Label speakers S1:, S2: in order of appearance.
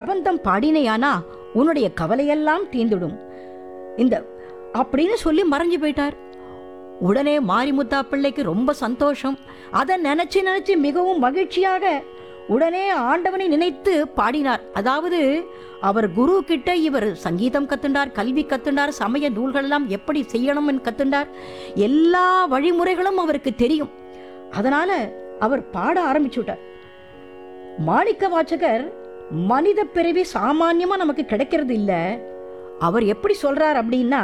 S1: பிரபந்தம் பாடினையானா உன்னுடைய கவலையெல்லாம் தீந்துடும் இந்த அப்படின்னு சொல்லி மறைஞ்சு போயிட்டார் உடனே மாரிமுத்தா பிள்ளைக்கு ரொம்ப சந்தோஷம் அதை நினைச்சு நினைச்சு மிகவும் மகிழ்ச்சியாக உடனே ஆண்டவனை நினைத்து பாடினார் அதாவது அவர் குரு கிட்ட இவர் சங்கீதம் கத்துண்டார் கல்வி கத்துண்டார் சமய நூல்கள் எல்லாம் எப்படி செய்யணும்னு கத்துண்டார் எல்லா வழிமுறைகளும் அவருக்கு தெரியும் அதனால அவர் பாட ஆரம்பிச்சு விட்டார் மாணிக்க வாச்சகர் மனித பிறவி சாமான்யமா நமக்கு கிடைக்கிறது இல்ல அவர் எப்படி சொல்றார் அப்படின்னா